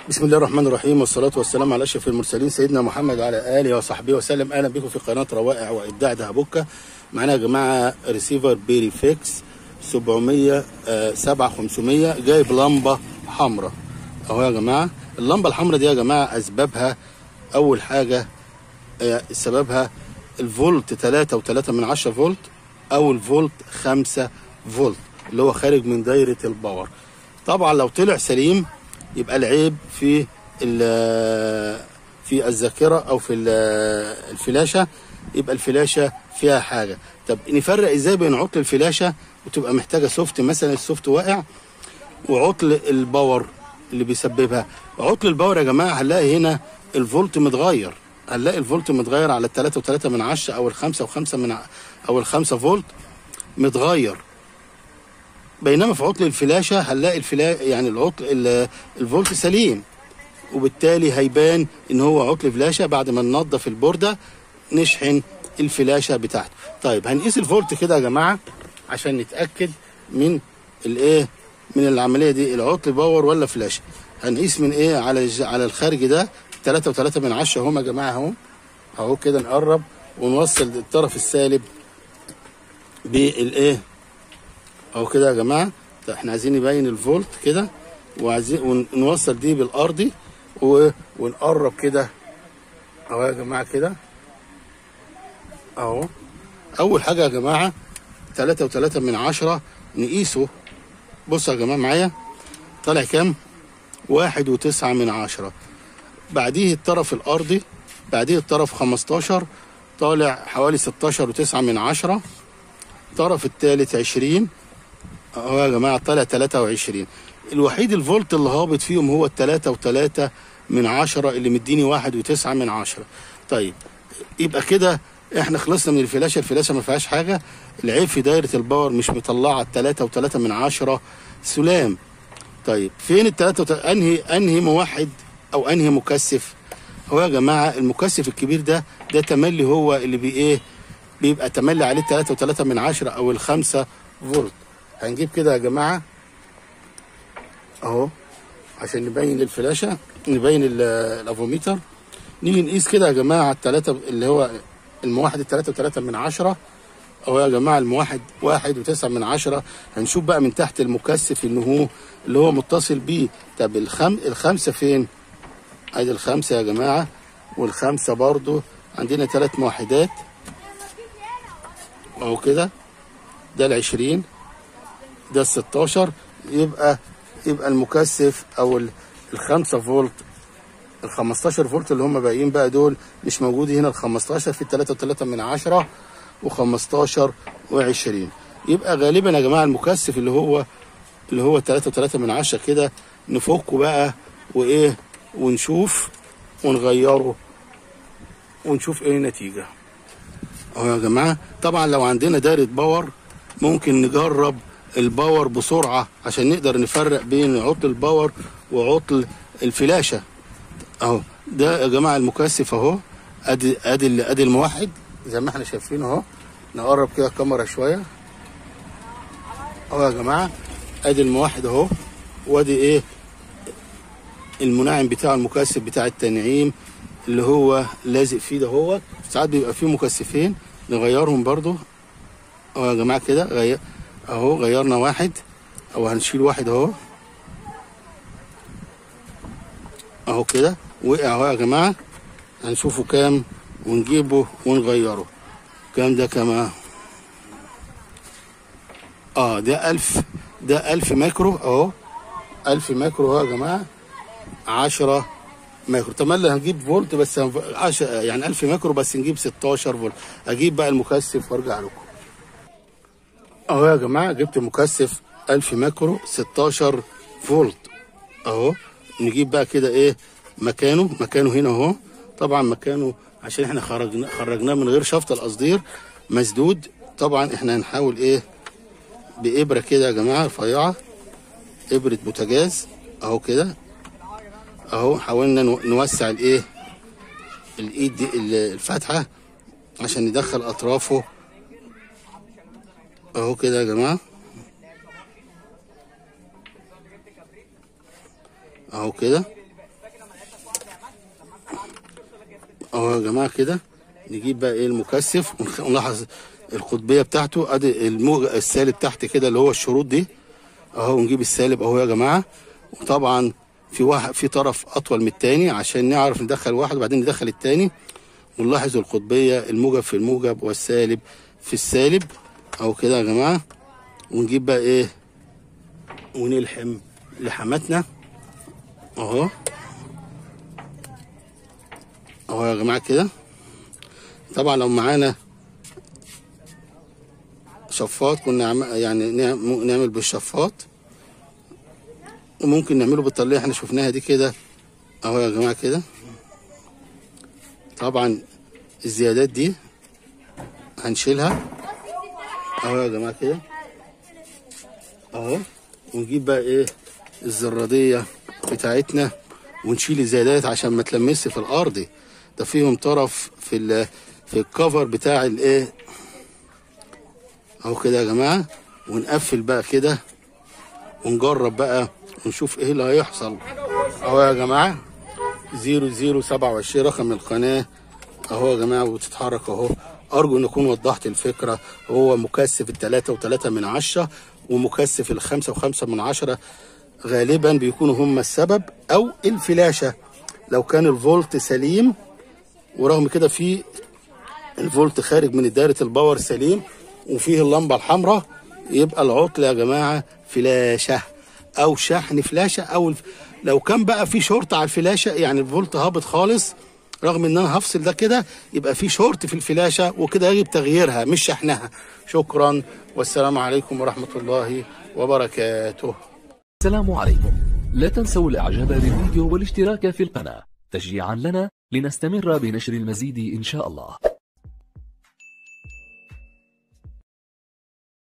بسم الله الرحمن الرحيم والصلاة والسلام على أشرف المرسلين سيدنا محمد وعلى آله وصحبه وسلم أهلا بكم في قناة روائع وإبداع دهبوكة معانا يا جماعة ريسيفر بيري فيكس 700 آه، 7 500 جايب لمبة حمراء أهو يا جماعة اللمبة الحمراء دي يا جماعة أسبابها أول حاجة آه، سببها الفولت 3 و3 من 10 فولت أو الفولت 5 فولت اللي هو خارج من دايرة الباور طبعا لو طلع سليم يبقى العيب في ال- في الذاكره او في ال- الفلاشه يبقى الفلاشه فيها حاجه طب نفرق ازاي بين عطل الفلاشه وتبقى محتاجه سوفت مثلا السوفت واقع وعطل الباور اللي بيسببها عطل الباور يا جماعه هنلاقي هنا الفولت متغير هنلاقي الفولت متغير على التلاتة وتلاتة من عشرة او الخمسة وخمسة من ع- او الخمسة فولت متغير بينما في عطل الفلاشه هنلاقي الفلا يعني العطل ال- الفولت سليم وبالتالي هيبان ان هو عطل فلاشه بعد ما ننظف البورده نشحن الفلاشه بتاعته طيب هنقيس الفولت كده يا جماعه عشان نتاكد من الايه من العمليه دي العطل باور ولا فلاشه هنقيس من ايه على الج- على الخارج ده 3 و3 من 10 هم يا جماعه اهو اهو كده نقرب ونوصل الطرف السالب بالايه اهو كده يا جماعه طب احنا عايزين نبين الفولت كده وعايزين ونوصل دي بالارضي و... ونقرب كده اهو يا جماعه كده اهو اول حاجه يا جماعه تلاتة وتلاتة من عشرة نقيسه بصوا يا جماعه معايا طالع كام واحد وتسعة من عشرة بعديه الطرف الارضي بعديه الطرف 15 طالع حوالي 16 وتسعة من عشرة الطرف الثالث 20 اهو يا جماعه طالع 23 الوحيد الفولت اللي هابط فيهم هو التلاتة وتلاتة من عشرة اللي مديني واحد وتسعة من عشرة طيب يبقى كده احنا خلصنا من الفلاشه الفلاشه ما فيهاش حاجه العيب في دايره الباور مش مطلعه التلاتة وتلاتة من عشرة سلام طيب فين التلاتة وت... انهي انهي موحد او انهي مكثف هو يا جماعه المكثف الكبير ده ده تملي هو اللي بي ايه بيبقى تملي عليه التلاتة وتلاتة من عشرة او الخمسة فولت هنجيب كده يا جماعه اهو عشان نبين الفلاشه نبين ال- الافوميتر نيجي نقيس كده يا جماعه التلاتة اللي هو الموحد التلاتة وتلاتة من عشرة اهو يا جماعه الموحد واحد وتسعة من عشرة هنشوف بقى من تحت المكثف ان هو اللي هو متصل بيه طب الخم الخمسه فين؟ ادي الخمسه يا جماعه والخمسه برضو عندنا ثلاث موحدات اهو كده ده العشرين ده ال 16 يبقى يبقى المكثف او ال 5 فولت ال 15 فولت اللي هم باقيين بقى دول مش موجود هنا ال 15 في 3 و3 من 10 و15 و20 يبقى غالبا يا جماعه المكثف اللي هو اللي هو 3 و3 من 10 كده نفكه بقى وايه ونشوف ونغيره ونشوف ايه النتيجه اهو يا جماعه طبعا لو عندنا دايره باور ممكن نجرب الباور بسرعه عشان نقدر نفرق بين عطل الباور وعطل الفلاشه اهو ده يا جماعه المكثف اهو ادي ادي ال- ادي الموحد زي ما احنا شايفين اهو نقرب كده الكاميرا شويه اهو يا جماعه ادي الموحد اهو وادي ايه المناعم بتاع المكثف بتاع التنعيم اللي هو لازق فيه ده هو ساعات بيبقى فيه مكثفين نغيرهم برضو اهو يا جماعه كده غير اهو غيرنا واحد او هنشيل واحد اهو اهو كده وقع اهو يا جماعه هنشوفه كام ونجيبه ونغيره كام ده كام اه ده ألف ده ألف ماكرو اهو ألف ماكرو اهو يا جماعه عشرة ماكرو تملي هنجيب فولت بس هنف... عش... يعني 1000 ماكرو بس نجيب 16 فولت اجيب بقى المكثف وارجع لكم اهو يا جماعه جبت مكثف 1000 ماكرو 16 فولت اهو نجيب بقى كده ايه مكانه مكانه هنا اهو طبعا مكانه عشان احنا خرجنا خرجناه من غير شفط القصدير مسدود طبعا احنا هنحاول ايه بابره كده يا جماعه رفيعه ابره بوتاجاز اهو كده اهو حاولنا نو- نوسع الايه الايد دي ال- الفتحه عشان ندخل اطرافه اهو كده يا جماعه اهو كده اهو يا جماعه كده نجيب بقى ايه المكثف ونخ- ونلاحظ القطبيه بتاعته ادي الموج السالب تحت كده اللي هو الشروط دي اهو نجيب السالب اهو يا جماعه وطبعا في واحد في طرف اطول من التاني عشان نعرف ندخل واحد وبعدين ندخل التاني ونلاحظ القطبيه الموجب في الموجب والسالب في السالب اهو كده يا جماعه ونجيب بقى ايه ونلحم لحماتنا اهو اهو يا جماعه كده طبعا لو معانا شفاط كنا عم- يعني نعم- نعمل بالشفاط وممكن نعمله بالطريقه اللي احنا شفناها دي كده اهو يا جماعه كده طبعا الزيادات دي هنشيلها اهو يا جماعه كده اهو ونجيب بقى ايه الزراديه بتاعتنا ونشيل الزيادات عشان ما تلمس في الارض ده فيهم طرف في ال في الكفر بتاع الايه اهو كده يا جماعه ونقفل بقى كده ونجرب بقى ونشوف ايه اللي هيحصل اهو يا جماعه 0027 رقم القناه اهو يا جماعه وتتحرك اهو ارجو ان اكون وضحت الفكره هو مكثف التلاتة وتلاتة من عشرة ومكثف الخمسة وخمسة من عشرة غالبا بيكونوا هم السبب او الفلاشه لو كان الفولت سليم ورغم كده في الفولت خارج من دايره الباور سليم وفيه اللمبه الحمراء يبقى العطل يا جماعه فلاشه او شحن فلاشه او الف... لو كان بقى في شورت على الفلاشه يعني الفولت هابط خالص رغم ان انا هفصل ده كده يبقى في شورت في الفلاشه وكده يجب تغييرها مش شحنها شكرا والسلام عليكم ورحمه الله وبركاته السلام عليكم لا تنسوا الاعجاب بالفيديو والاشتراك في القناة تشجيعا لنا لنستمر بنشر المزيد ان شاء الله